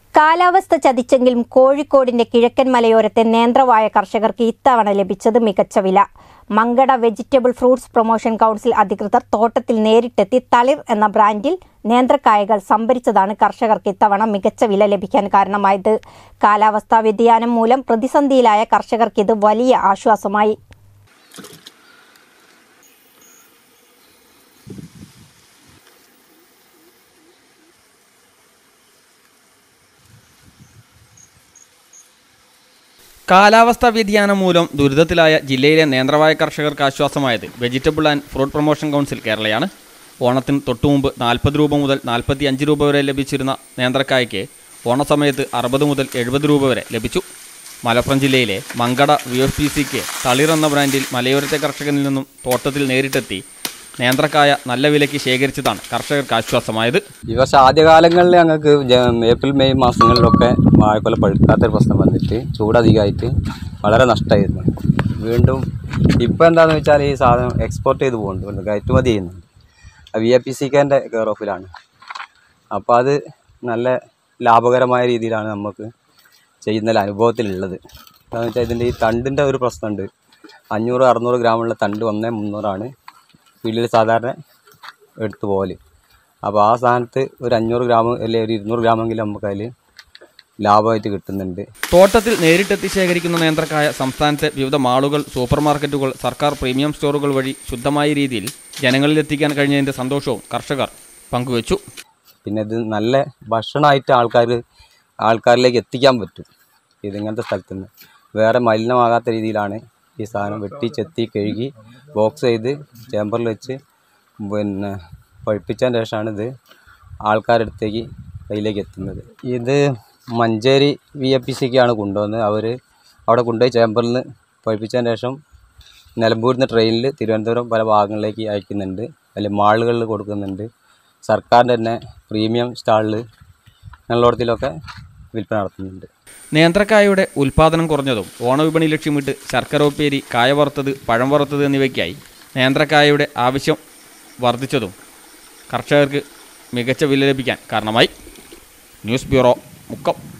കാലാവസ്ഥ ചതിച്ചെങ്കിലും കോഴിക്കോടിന്റെ കിഴക്കൻ മലയോരത്തെ നേന്ത്രവായ കർഷകർക്ക് ഇത്തവണ ലഭിച്ചത് മികച്ച വില Mankada vegetable fruits promotion council അധികൃതർ തോട്ടത്തിൽ നേരിട്ടെത്തി തളിർ എന്ന ബ്രാൻഡിൽ നേന്ത്രക്കായകൾ സംഭരിച്ചതാണ് കർഷകർക്ക് ഇത്തവണ മികച്ച വില ലഭിക്കാൻ കാരണമായത് കാലാവസ്ഥാ വ്യതിയാനം മൂലം പ്രതിസന്ധിയിലായ കർഷകർക്ക് ഇത് വലിയ ആശ്വാസമായി കാലാവസ്ഥാ വ്യതിയാനം മൂലം ദുരിതത്തിലായ ജില്ലയിലെ നേന്ത്രവായ കർഷകർക്ക് ആശ്വാസമായത് vegetable and fruit promotion council കേരളയാണ് ഓണത്തിന് തൊട്ടുമുമ്പ് നാൽപ്പത് രൂപ മുതൽ നാൽപ്പത്തി അഞ്ച് രൂപ വരെ ലഭിച്ചിരുന്ന നേന്ത്രക്കായ്ക്ക് ഓണസമയത്ത് അറുപത് മുതൽ എഴുപത് രൂപ വരെ ലഭിച്ചു മലപ്പുറം ജില്ലയിലെ മങ്കട വി എഫ് പി സിക്ക് തളിർ എന്ന ബ്രാൻഡിൽ മലയോരത്തെ കർഷകരിൽ നിന്നും തോട്ടത്തിൽ നേരിട്ടെത്തി നേന്ത്രക്കായ നല്ല വിലയ്ക്ക് ശേഖരിച്ചതാണ് കർഷകർക്ക് ആശ്വാസമായത് ഈ വർഷം ആദ്യകാലങ്ങളിൽ ഞങ്ങൾക്ക് ജ- ഏപ്രിൽ മെയ് മാസങ്ങളിലൊക്കെ വാഴക്കൊല പഴുക്കാത്തൊരു പ്രശ്നം വന്നിട്ട് ചൂടധികമായിട്ട് വളരെ നഷ്ടമായിരുന്നു വീണ്ടും ഇപ്പോൾ എന്താണെന്ന് വെച്ചാൽ ഈ സാധനം എക്സ്പോർട്ട് ചെയ്ത് പോകുന്നുണ്ട് കയറ്റുമതി ചെയ്യുന്നുണ്ട് വി എ പി സിക്കാൻ്റെ കെയർ ഓഫിലാണ് അപ്പോൾ അത് നല്ല ലാഭകരമായ രീതിയിലാണ് നമുക്ക് ചെയ്യുന്ന അനുഭവത്തിലുള്ളത് എന്താണെന്ന് വെച്ചാൽ ഇതിൻ്റെ ഈ തണ്ടിൻ്റെ ഒരു പ്രശ്നമുണ്ട് അഞ്ഞൂറ് അറുന്നൂറ് ഗ്രാമുള്ള തണ്ട് ഒന്നേ മുന്നൂറാണ് വീട്ടിൽ സാധാരണ എടുത്തു പോകൽ അപ്പോൾ ആ സ്ഥാനത്ത് ഒരു അഞ്ഞൂറ് ഗ്രാം അല്ലെങ്കിൽ ഒരു ഇരുന്നൂറ് ഗ്രാമെങ്കിലും നമുക്ക് അതിൽ ലാഭമായിട്ട് കിട്ടുന്നുണ്ട് തോട്ടത്തിൽ നേരിട്ടെത്തി ശേഖരിക്കുന്ന നേന്ത്രക്കായ സംസ്ഥാനത്തെ വിവിധ മാളുകൾ സൂപ്പർ മാർക്കറ്റുകൾ സർക്കാർ പ്രീമിയം സ്റ്റോറുകൾ വഴി ശുദ്ധമായ രീതിയിൽ ജനങ്ങളിലെത്തിക്കാൻ കഴിഞ്ഞതിൻ്റെ സന്തോഷവും കർഷകർ പങ്കുവച്ചു പിന്നെ ഇത് നല്ല ഭക്ഷണമായിട്ട് ആൾക്കാർ ആൾക്കാരിലേക്ക് എത്തിക്കാൻ പറ്റും ഇതിങ്ങനത്തെ സ്ഥലത്ത് നിന്ന് വേറെ മലിനമാകാത്ത രീതിയിലാണ് ഈ സാധനം വെട്ടി ചെത്തി കഴുകി ബോക്സ് ചെയ്ത് ചേമ്പറിൽ വെച്ച് പിന്നെ പഴുപ്പിച്ചതിന് ശേഷമാണ് ഇത് ആൾക്കാരുടെ അടുത്തേക്ക് കയ്യിലേക്ക് എത്തുന്നത് ഇത് മഞ്ചേരി വി എ പി സിക്കാണ് കൊണ്ടുവന്ന് അവർ അവിടെ കൊണ്ടുപോയി ചേമ്പറിൽ നിന്ന് പഴുപ്പിച്ചതിന് ശേഷം നിലമ്പൂരിൽ നിന്ന് ട്രെയിനിൽ തിരുവനന്തപുരം പല ഭാഗങ്ങളിലേക്ക് അയക്കുന്നുണ്ട് അല്ലെങ്കിൽ മാളുകളിൽ കൊടുക്കുന്നുണ്ട് സർക്കാരിൻ്റെ തന്നെ പ്രീമിയം സ്റ്റാളിൽ ഞങ്ങളിടത്തിലൊക്കെ വിൽപ്പന നടത്തുന്നുണ്ട് നേന്ത്രക്കായയുടെ ഉൽപ്പാദനം കുറഞ്ഞതും ഓണവിപണി ലക്ഷ്യമിട്ട് ശർക്കര ഉപ്പേരി കായ വറുത്തത് പഴം വറുത്തത് എന്നിവയ്ക്കായി നേന്ത്രക്കായയുടെ ആവശ്യം വർദ്ധിച്ചതും കർഷകർക്ക് മികച്ച വില ലഭിക്കാൻ കാരണമായി ന്യൂസ് ബ്യൂറോ മുക്കം